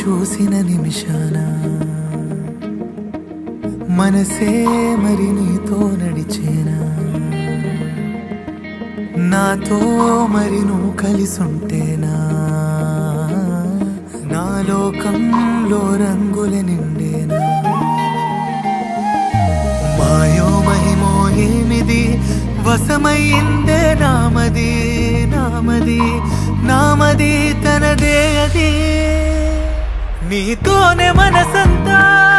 చూసిన నిమిషాన మనసే మరి నీతో నడిచేనా నాతో మరి నువ్వు కలిసుంటేనా నా లోకంలో రంగుల నిండేనా మాయో మహిమో ఏమిది వశమయ్యిందే నామది నామది నామది తనదే అది నీతోనే మనసంతా